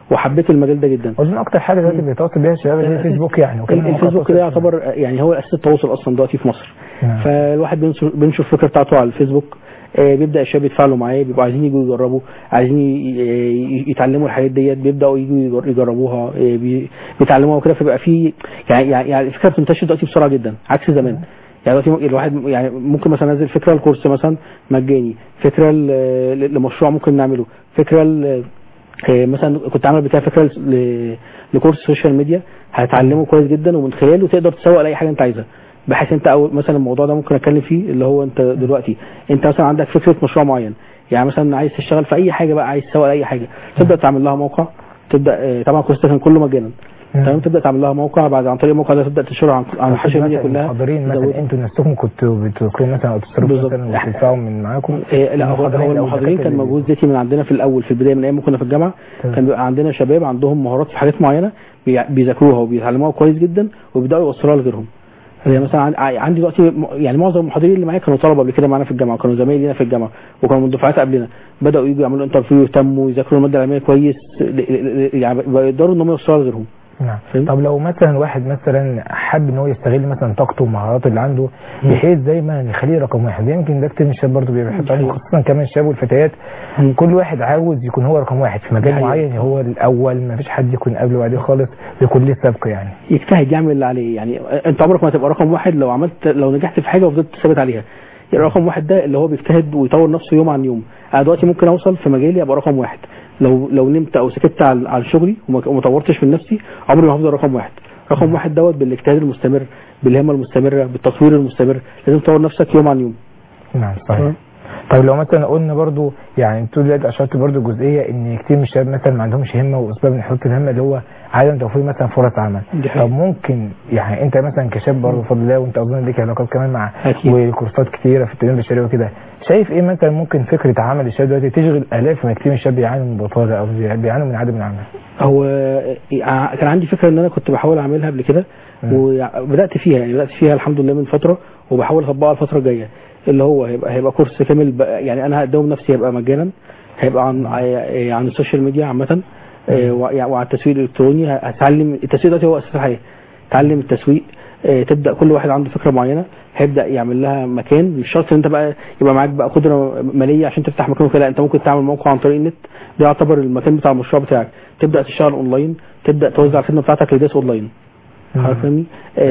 Speaker 5: وحبيت المجال ده جدا
Speaker 2: اظن اكتر حاجه دلوقتي بيتواصل بيها الشباب اللي هي الفيسبوك يعني وكمان مواقع
Speaker 5: الفيسبوك ده
Speaker 2: التواصل
Speaker 5: يعتبر يعني هو اساس التواصل اصلا دلوقتي في مصر
Speaker 2: نعم.
Speaker 5: فالواحد بينشر بينشر الفكره بتاعته على الفيسبوك آه، بيبدا الشباب يتفاعلوا معاه بيبقوا عايزين يجوا يجربوا عايزين ي- ي- يتعلموا الحاجات ديت بيبداوا يجوا يجر- يجربوها آه، بي- بيتعلموها وكده فبيبقى في يعني يعني يعني الفكره بتنتشر دلوقتي بسرعه جدا عكس زمان يعني دلوقتي الواحد يعني ممكن مثلا انزل فكره الكورس مثلا مجاني فكره ل- ل- لمشروع ممكن نعمله فكره ل- آه، مثلا كنت عامل بتاع فكره ل- لكورس سوشيال ميديا هتعلمه كويس جدا ومن خلاله تقدر تسوق لاي حاجه انت عايزها بحيث انت او مثلا الموضوع ده ممكن اتكلم فيه اللي هو انت دلوقتي انت مثلا عندك فكره مشروع معين يعني مثلا عايز تشتغل في اي حاجه بقى عايز تسوق لاي حاجه تبدا تعمل لها موقع تبدا آه، طبعا الكورس ده كان كله مجانا
Speaker 2: مم.
Speaker 5: تمام تبدا تعمل لها موقع بعد عن طريق الموقع ده تبدا تنشره عن عن السوشيال ميديا
Speaker 2: مثلا
Speaker 5: كلها
Speaker 2: المحاضرين
Speaker 5: تزود-
Speaker 2: مثلا انتوا نفسكم كنتوا بتذكروا مثلا او تصرفوا
Speaker 5: بالظبط.
Speaker 2: مثلا وتدفعوا من معاكم
Speaker 5: إيه لا هو
Speaker 2: المحاضرين
Speaker 5: هو
Speaker 2: أو
Speaker 5: المحاضرين
Speaker 2: الدكاترة
Speaker 5: كان
Speaker 2: اللي
Speaker 5: مجهود ذاتي من عندنا في الاول في البدايه من ايام ما كنا في الجامعه
Speaker 2: تمام.
Speaker 5: كان بيبقى عندنا شباب عندهم مهارات في حاجات معينه بي- بيذاكروها وبيتعلموها كويس جدا وبيبداوا يوصلوها لغيرهم زي مثلا عن- عندي دلوقتي م- يعني معظم المحاضرين اللي معايا كانوا طلبه قبل كده معانا في الجامعه كانوا زمايلي لينا في الجامعه وكانوا من دفعات قبلنا بداوا يجوا يعملوا انترفيو يهتموا يذاكروا الماده العلميه كويس ل- ل- ل- يعني بيقدروا ان هم يوصلوها لغيرهم
Speaker 2: نعم
Speaker 5: فهمت؟
Speaker 2: طب لو مثلا واحد مثلا حب ان هو يستغل مثلا طاقته ومهاراته اللي عنده بحيث دايما يخليه رقم واحد يمكن ده كتير من الشباب برضه بيبقى يحط عليه خصوصا كمان الشباب والفتيات
Speaker 5: مم.
Speaker 2: كل واحد عاوز يكون هو رقم واحد في مجال
Speaker 5: حقيقة.
Speaker 2: معين هو الاول ما فيش حد يكون قبله وبعدين خالص يكون ليه سابقه يعني
Speaker 5: يجتهد يعمل اللي عليه يعني انت عمرك ما هتبقى رقم واحد لو عملت لو نجحت في حاجه وفضلت ثابت عليها يعني رقم واحد ده اللي هو بيجتهد ويطور نفسه يوم عن يوم انا دلوقتي ممكن اوصل في مجالي ابقى رقم واحد لو لو نمت او سكت على على شغلي وما وما طورتش من نفسي عمري ما هفضل رقم واحد رقم واحد دوت بالاجتهاد المستمر بالهمه المستمره بالتطوير المستمر لازم تطور نفسك يوم عن يوم
Speaker 2: نعم صحيح طيب لو مثلا قلنا برضو يعني انتوا دلوقتي اشرت برضو جزئيه ان كتير من الشباب مثلا ما عندهمش همه واسباب من حدود الهمه اللي هو عدم توفير مثلا فرص عمل
Speaker 5: دي حقيقة.
Speaker 2: طب ممكن يعني انت مثلا كشاب برضو بفضل الله وانت اظن ليك علاقات كمان مع
Speaker 5: أكيد.
Speaker 2: وكورسات كتيره في التنميه البشريه وكده شايف ايه مثلا ممكن فكره عمل الشباب دلوقتي تشغل الاف من كتير من الشباب بيعانوا من بطاله او بيعانوا من عدم العمل
Speaker 5: هو ع- كان عندي فكره ان انا كنت بحاول اعملها قبل كده
Speaker 2: مم.
Speaker 5: وبدات فيها يعني بدات فيها الحمد لله من فتره وبحاول اطبقها الفتره الجايه اللي هو هيبقى هيبقى كورس كامل ب- يعني انا هقدمه بنفسي هيبقى مجانا هيبقى عن ع- عن السوشيال ميديا عامه آه، وع- وعن التسويق الالكتروني هتعلم التسويق دلوقتي هو اساس الحياه تعلم التسويق آه، تبدا كل واحد عنده فكره معينه هيبدا يعمل لها مكان مش شرط ان انت بقى يبقى معاك بقى قدره ماليه عشان تفتح مكان وكده لا انت ممكن تعمل موقع عن طريق النت ده يعتبر المكان بتاع المشروع بتاعك تبدا تشتغل اونلاين تبدا توزع الخدمه بتاعتك لناس اونلاين عارف فاهمني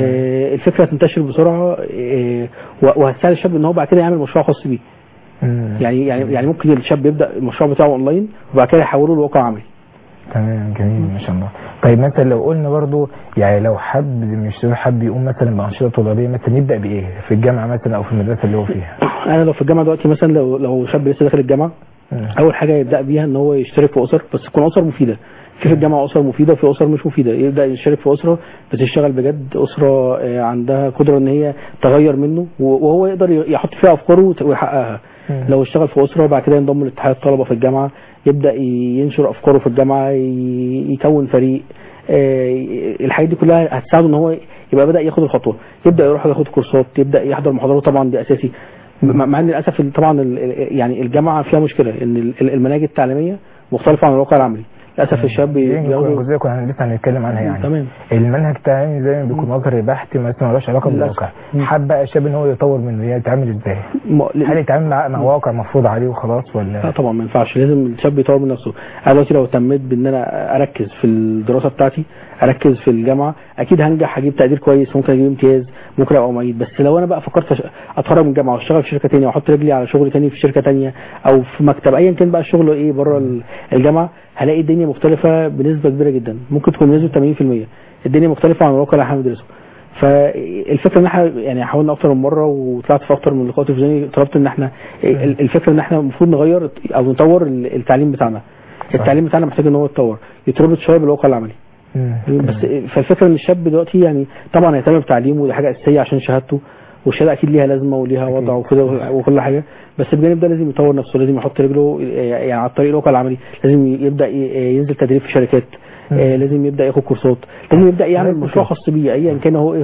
Speaker 5: آه الفكره تنتشر بسرعه آه و- وهتساعد الشاب ان هو بعد كده يعمل مشروع خاص بيه
Speaker 2: مم.
Speaker 5: يعني يعني يعني ممكن الشاب يبدا المشروع بتاعه اونلاين وبعد كده يحوله لواقع عملي
Speaker 2: تمام جميل ما شاء الله طيب مثلا لو قلنا برضو يعني لو حب مش حب يقوم مثلا بانشطه طلابيه مثلا يبدا بايه في الجامعه مثلا او في المدرسه اللي هو فيها
Speaker 5: انا لو في الجامعه دلوقتي مثلا لو لو شاب لسه داخل الجامعه
Speaker 2: مم.
Speaker 5: اول حاجه يبدا بيها ان هو يشترك في اسر بس تكون اسر مفيده في في الجامعه اسر مفيده وفي اسر مش مفيده يبدا يشترك في اسره بتشتغل بجد اسره آه، عندها قدره ان هي تغير منه و- وهو يقدر يحط فيها افكاره وت- ويحققها
Speaker 2: مم.
Speaker 5: لو اشتغل في اسره وبعد كده ينضم لاتحاد الطلبه في الجامعه يبدا ي- ينشر افكاره في الجامعه ي- يكون فريق آه، الحاجات دي كلها هتساعده ان هو يبقى بدا ياخد الخطوه يبدا يروح ياخد كورسات يبدا يحضر محاضرات طبعا دي اساسي مع مع ان للاسف ال- طبعا ال- ال- يعني الجامعه فيها مشكله ان ال- المناهج التعليميه مختلفه عن الواقع العملي للاسف الشباب بي-
Speaker 2: دي
Speaker 5: بياخدوا
Speaker 2: جزئيه كنا لسه هنتكلم عنها يعني
Speaker 5: تمام
Speaker 2: المنهج التعليمي دايما بيكون نظري بحت مثلا ملوش علاقه
Speaker 5: للأسف.
Speaker 2: بالواقع
Speaker 5: مم.
Speaker 2: حب بقى الشاب ان هو يطور منه يعني يتعامل ازاي
Speaker 5: م-
Speaker 2: هل يتعامل مع, مع واقع مفروض عليه وخلاص
Speaker 5: لا
Speaker 2: ولا
Speaker 5: طبعا ما ينفعش لازم الشاب يطور من نفسه انا دلوقتي لو اهتميت بان انا اركز في الدراسه بتاعتي اركز في الجامعه اكيد هنجح هجيب تقدير كويس ممكن اجيب امتياز ممكن ابقى معيد بس لو انا بقى فكرت أش- اتخرج من الجامعه واشتغل في شركه ثانيه واحط رجلي على شغل ثاني في شركه ثانيه او في مكتب ايا كان بقى الشغل ايه بره ال- الجامعه هلاقي الدنيا مختلفه بنسبه كبيره جدا ممكن تكون بنسبه 80% الدنيا مختلفه عن الواقع اللي احنا بندرسه فالفكره ان احنا يعني حاولنا اكتر من مره وطلعت في اكتر من لقاء تلفزيوني طلبت ان احنا ال- الفكره ان احنا المفروض نغير او نطور ال- التعليم بتاعنا التعليم بتاعنا محتاج ان هو يتطور يتربط شويه بالواقع العملي
Speaker 2: مم.
Speaker 5: بس فالفكره ان الشاب دلوقتي يعني طبعا هيهتم بتعليمه ودي حاجه اساسيه عشان شهادته والشهاده اكيد ليها لازمه وليها وضع وكده وكل حاجه بس بجانب ده لازم يطور نفسه لازم يحط رجله يعني على الطريق الواقع العملي لازم يبدا ي- ينزل تدريب في شركات
Speaker 2: مم.
Speaker 5: آه، لازم يبدا ياخد كورسات لازم يبدا يعمل
Speaker 2: لازم
Speaker 5: مشروع
Speaker 2: كده.
Speaker 5: خاص بيه ايا كان هو ايه هو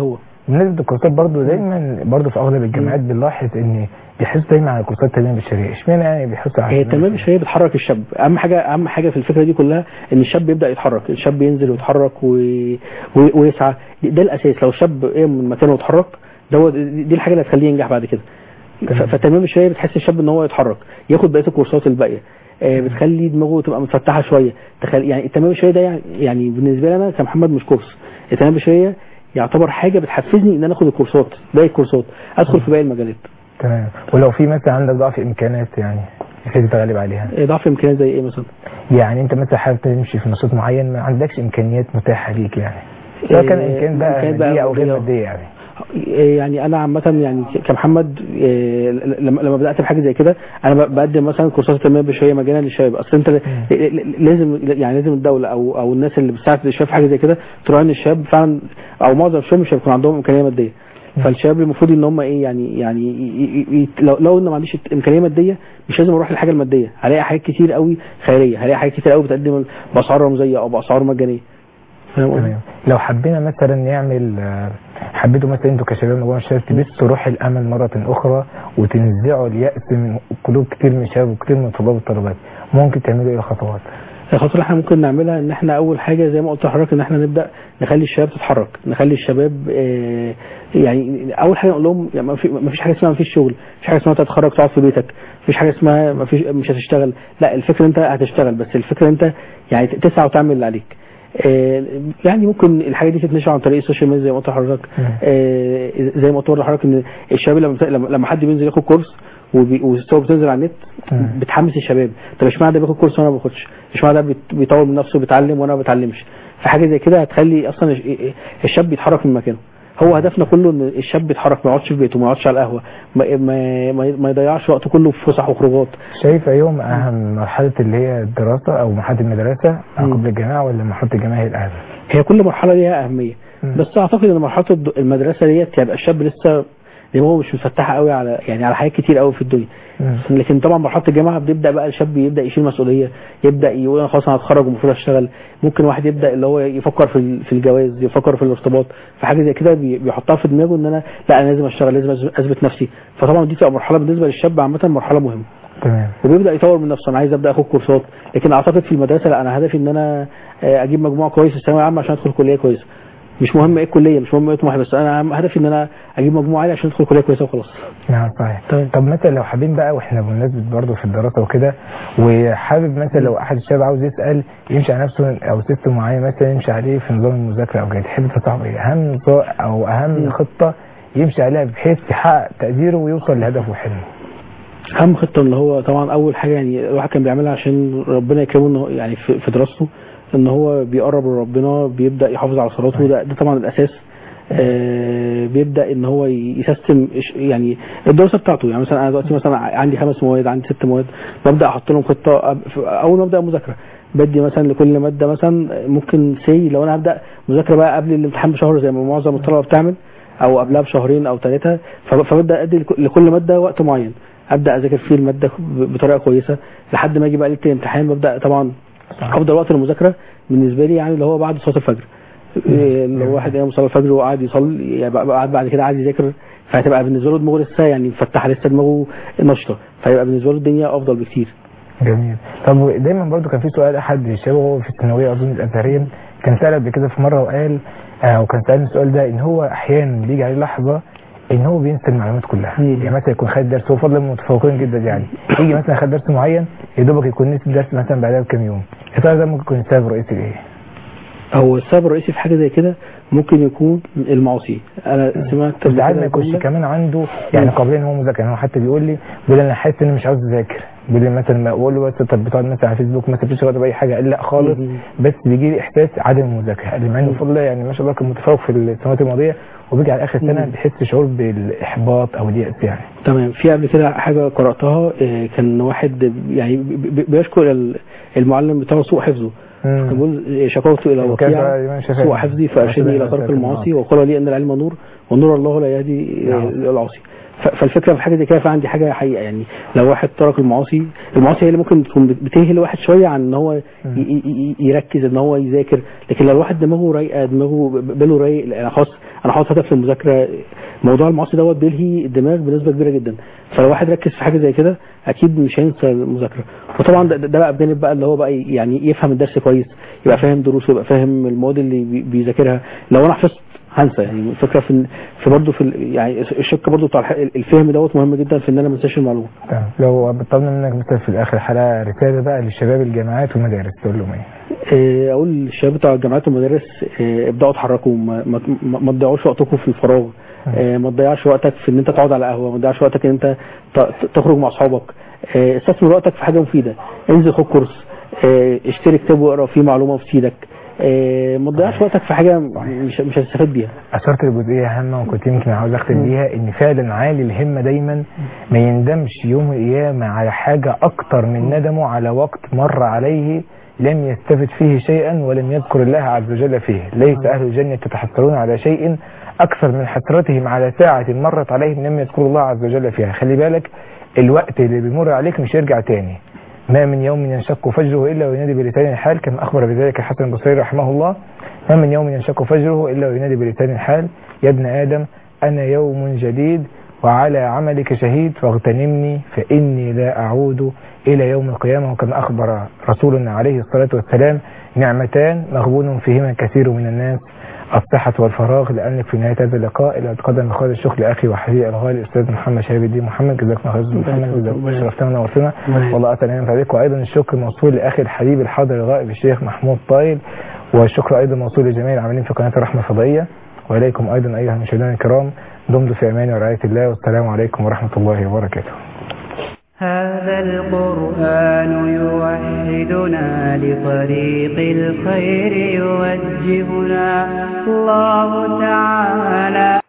Speaker 2: بالنسبه للكورسات برضو دايما برضو في اغلب الجامعات بنلاحظ ان بيحسوا دايما على كورسات التنميه البشريه اشمعنى يعني بيحسوا على
Speaker 5: هي التنميه البشريه بتحرك الشاب اهم حاجه اهم حاجه في الفكره دي كلها ان الشاب يبدا يتحرك الشاب ينزل ويتحرك و... و... ويسعى ده الاساس لو الشاب قام من مكانه واتحرك ده هو دي الحاجه اللي هتخليه ينجح بعد كده ف- فالتنميه البشريه بتحس الشاب ان هو يتحرك ياخد بقيه الكورسات الباقيه آه، بتخلي دماغه تبقى متفتحه شويه تخلي يعني التنميه البشريه ده يعني, يعني بالنسبه لي انا كمحمد مش كورس التنميه البشريه يعتبر حاجه بتحفزني ان انا اخد الكورسات باقي الكورسات ادخل في باقي المجالات
Speaker 2: تمام ولو في مثلا عندك ضعف امكانيات يعني بحيث تغلب عليها
Speaker 5: آه، ضعف امكانيات زي ايه مثلا
Speaker 2: يعني انت مثلا حابب تمشي في نشاط معين ما عندكش امكانيات متاحه ليك يعني سواء كان
Speaker 5: إيه،
Speaker 2: امكان بقى
Speaker 5: إمكانيات بقى
Speaker 2: ماديه او غير
Speaker 5: مادية.
Speaker 2: ماديه يعني
Speaker 5: يعني انا عامه يعني كمحمد إيه، لما لما بدات بحاجه زي كده انا ب- بقدم مثلا كورسات التنميه البشريه مجانا للشباب اصل انت ل- ل- لازم يعني لازم الدوله او او الناس اللي بتساعد الشباب في حاجه زي كده تراعي ان الشباب فعلا او معظم الشباب مش هيكون عندهم امكانيه ماديه فالشباب المفروض ان هم ايه يعني يعني ي- ي- ي- لو لو انا ما عنديش امكانيه ماديه مش لازم اروح للحاجه الماديه هلاقي حاجات كتير قوي خيريه هلاقي حاجات كتير قوي بتقدم باسعار رمزيه او باسعار مجانيه فاهم قصدي؟
Speaker 2: تمام لو حبينا مثلا نعمل آه، حبيتوا مثلا انتوا كشباب مجموعه الشباب تبثوا روح الامل مره اخرى وتنزعوا الياس من قلوب كتير من الشباب وكتير من الطلاب والطالبات ممكن تعملوا ايه الخطوات؟
Speaker 5: الخطوه اللي احنا ممكن نعملها ان احنا اول حاجه زي ما قلت لحضرتك ان احنا نبدا نخلي الشباب تتحرك نخلي الشباب آه، يعني اول حاجه نقول لهم يعني ما في- ما فيش حاجه اسمها ما فيش شغل ما فيش حاجه اسمها تتخرج تقعد في بيتك ما فيش حاجه اسمها ما فيش مش هتشتغل لا الفكره انت هتشتغل بس الفكره انت يعني تسعى وتعمل اللي عليك آه، يعني ممكن الحاجه دي تتنشر عن طريق السوشيال ميديا زي ما قلت لحضرتك آه، زي ما قلت لحضرتك ان الشباب لما لما لما حد بينزل ياخد كورس وبي- والصور بتنزل على النت
Speaker 2: مم.
Speaker 5: بتحمس الشباب طب اشمعنى ده بياخد كورس وانا ما باخدش اشمعنى ده بيت- بيطور من نفسه بيتعلم وانا ما بتعلمش فحاجه زي كده هتخلي اصلا الش- الشاب يتحرك من مكانه هو هدفنا كله ان الشاب يتحرك ما يقعدش في بيته ما يقعدش على القهوه ما, ما, ما, ما يضيعش وقته كله في فسح وخروجات
Speaker 2: شايف ايهم اهم مرحله اللي هي الدراسه او مرحله المدرسه
Speaker 5: مم.
Speaker 2: قبل الجامعه ولا مرحله الجامعه هي الاهم؟
Speaker 5: هي كل مرحله ليها اهميه
Speaker 2: مم.
Speaker 5: بس اعتقد ان مرحله الد- المدرسه ديت يبقى الشاب لسه دماغه مش مفتحه قوي على يعني على حاجات كتير قوي في الدنيا
Speaker 2: مم.
Speaker 5: لكن طبعا مرحله الجامعه بيبدا بقى الشاب يبدا يشيل مسؤوليه يبدا يقول انا خلاص انا هتخرج ومفروض اشتغل ممكن واحد يبدا اللي هو يفكر في ال- في الجواز يفكر في الارتباط فحاجه زي كده بي- بيحطها في دماغه ان انا لا انا لازم اشتغل لازم أثبت- اثبت نفسي فطبعا دي تبقى مرحله بالنسبه للشاب عامه مرحله مهمه
Speaker 2: تمام
Speaker 5: وبيبدا يطور من نفسه انا عايز ابدا اخد كورسات لكن اعتقد في المدرسه لا انا هدفي ان انا آه، اجيب مجموعه كويس في الثانويه العامه عشان ادخل كليه كويسه مش مهم ايه الكليه مش مهم ايه طموحي بس انا أهم هدفي ان انا اجيب مجموعه عاليه عشان ادخل كليه كويسه وخلاص
Speaker 2: نعم صحيح
Speaker 5: تمام.
Speaker 2: طب مثلا لو حابين بقى واحنا بمناسبه برضه في الدراسه وكده وحابب مثلا لو احد الشباب عاوز يسال يمشي على نفسه او سيستم معين مثلا يمشي عليه في نظام المذاكره او كده تحب تنصحه ايه اهم نظام او اهم
Speaker 5: مم.
Speaker 2: خطه يمشي عليها بحيث يحقق تقديره ويوصل لهدفه وحلمه
Speaker 5: اهم خطه اللي هو طبعا اول حاجه يعني الواحد كان بيعملها عشان ربنا يكرمه إن هو- يعني في في دراسته ان هو بيقرب لربنا بيبدا يحافظ على صلاته ده, ده طبعا الاساس آه بيبدا ان هو يسيستم إش- يعني الدراسه بتاعته يعني مثلا انا دلوقتي مثلا عندي خمس مواد عندي ست مواد ببدا احط لهم خطه أب- في- اول ما ابدا مذاكره بدي مثلا لكل ماده مثلا ممكن سي لو انا هبدا مذاكره بقى قبل الامتحان بشهر زي ما معظم الطلبه بتعمل او قبلها بشهرين او ثلاثه فببدا ادي لك- لكل ماده وقت معين ابدا اذاكر فيه الماده ب- بطريقه كويسه لحد ما اجي بقى ليله الامتحان ببدا طبعا افضل وقت المذاكره بالنسبه لي يعني اللي هو بعد صلاه الفجر إيه، لو واحد قام صلى الفجر وقعد يصلي يعني بقى- قعد بعد كده قاعد يذاكر فهتبقى بالنسبه له دماغه لسه يعني مفتحه لسه دماغه نشطه فيبقى بالنسبه له الدنيا افضل بكتير
Speaker 2: جميل طب دايما برضو كان في سؤال احد الشباب وهو في الثانويه اظن الازهريه كان سال قبل كده في مره وقال آه وكان سالني السؤال ده ان هو احيانا بيجي عليه لحظه ان هو بينسى المعلومات كلها
Speaker 5: مم.
Speaker 2: يعني مثلا يكون خد درس هو فضلا متفوقين جدا يعني يجي مثلا خد درس معين يا دوبك يكون نسي الدرس مثلا بعدها بكام يوم يا ترى ده ممكن يكون السبب الرئيسي لايه؟
Speaker 5: هو السبب الرئيسي في حاجه زي كده ممكن يكون المعاصي انا سمعت قبل
Speaker 2: ساعات
Speaker 5: كده
Speaker 2: ما يكونش
Speaker 5: جملة-
Speaker 2: كمان عنده يعني
Speaker 5: مم.
Speaker 2: قابليه ان هو مذاكر يعني هو حتى بيقول لي بيقول لي انا حاسس اني مش عاوز اذاكر بيقول لي مثلا ما اقول له بس طب بتقعد مثلا على فيسبوك مثلا في شغل باي حاجه قال لا خالص
Speaker 5: مم.
Speaker 2: بس بيجي لي احساس عدم المذاكره قال لي مع انه بفضل الله يعني ما شاء الله كان متفوق في السنوات الماضيه وبيجي على اخر السنه
Speaker 5: مم.
Speaker 2: بيحس شعور بالاحباط او الياس يعني
Speaker 5: تمام في قبل كده حاجه قراتها آه، كان واحد يعني بي- بي- بيشكر ال- المعلم بتاعه سوء حفظه كان بيقول شكوت الى
Speaker 2: وكيف
Speaker 5: وكيع
Speaker 2: الإمام الشافعي؟
Speaker 5: سوء حفظي فارشدني الى ترك المعاصي وقال لي ان العلم نور ونور الله لا يهدي
Speaker 2: نعم.
Speaker 5: الى العاصي ف- فالفكره في حاجه زي كده فعندي حاجه حقيقه يعني لو واحد ترك المعاصي المعاصي هي اللي ممكن تكون بت- بتلهي الواحد شويه عن ان هو ي- ي- ي- يركز ان هو يذاكر لكن لو الواحد دماغه رايقه دماغه ب- باله رايق لا، انا خلاص انا حاطط هدف في المذاكره موضوع المعاصي دوت بيلهي الدماغ بنسبه كبيره جدا فلو واحد ركز في حاجه زي كده اكيد مش هينسى المذاكره وطبعا ده, ده بقى بجانب بقى اللي هو بقى يعني يفهم الدرس كويس يبقى فاهم دروسه يبقى فاهم المواد اللي بي- بيذاكرها لو انا حفظت هنسى يعني الفكره في في برضه في ال- يعني الشق برضه بتاع الح- الفهم دوت مهم جدا في ان انا ما انساش المعلومه
Speaker 2: تمام. لو طلبنا منك مثلا في الاخر حلقه رساله بقى للشباب الجامعات والمدارس تقول لهم ايه؟
Speaker 5: آه، اقول للشباب بتوع الجامعات والمدارس آه، ابداوا اتحركوا ما, ما, ما ما تضيعوش وقتكم في الفراغ آه، ما تضيعش وقتك في ان انت تقعد على قهوه ما تضيعش وقتك ان انت ت- تخرج مع اصحابك آه، استثمر وقتك في حاجه مفيده انزل خد كورس آه، اشتري كتاب واقرا فيه معلومه تفيدك آه، ما تضيعش وقتك في حاجه مش مش هتستفاد بيها
Speaker 2: اشرت لجزئيه هامه وكنت يمكن عاوز اختم بيها ان فعلا عالي الهمه دايما ما يندمش يوم القيامه على حاجه اكتر من ندمه على وقت مر عليه لم يستفد فيه شيئا ولم يذكر الله عز وجل فيه ليس اهل الجنه يتحسرون على شيء اكثر من حسرتهم على ساعه مرت عليهم لم يذكروا الله عز وجل فيها خلي بالك الوقت اللي بيمر عليك مش يرجع تاني ما من يوم ينشق فجره الا وينادي بلسان الحال كما اخبر بذلك الحسن البصري رحمه الله ما من يوم ينشق فجره الا وينادي بلسان الحال يا ابن ادم انا يوم جديد وعلى عملك شهيد فاغتنمني فاني لا اعود الى يوم القيامه وكما اخبر رسولنا عليه الصلاه والسلام نعمتان مغبون فيهما كثير من الناس الصحة والفراغ لأنك في نهاية هذا اللقاء إلى قدم خالد الشكر لأخي وحبيبي الغالي الأستاذ محمد شهاب الدين محمد جزاك الله خير أستاذ محمد جزاك الله شرفتنا ونورتنا والله أسأل أن ينفع بك وأيضا الشكر موصول لأخي الحبيب الحاضر الغائب الشيخ محمود طايل والشكر أيضا موصول لجميع العاملين في قناة الرحمة الفضائية وإليكم أيضا أيها المشاهدين الكرام دمتم في أمان ورعاية الله والسلام عليكم ورحمة الله وبركاته
Speaker 1: هذا القرآن يوحدنا لطريق الخير يوجهنا الله تعالى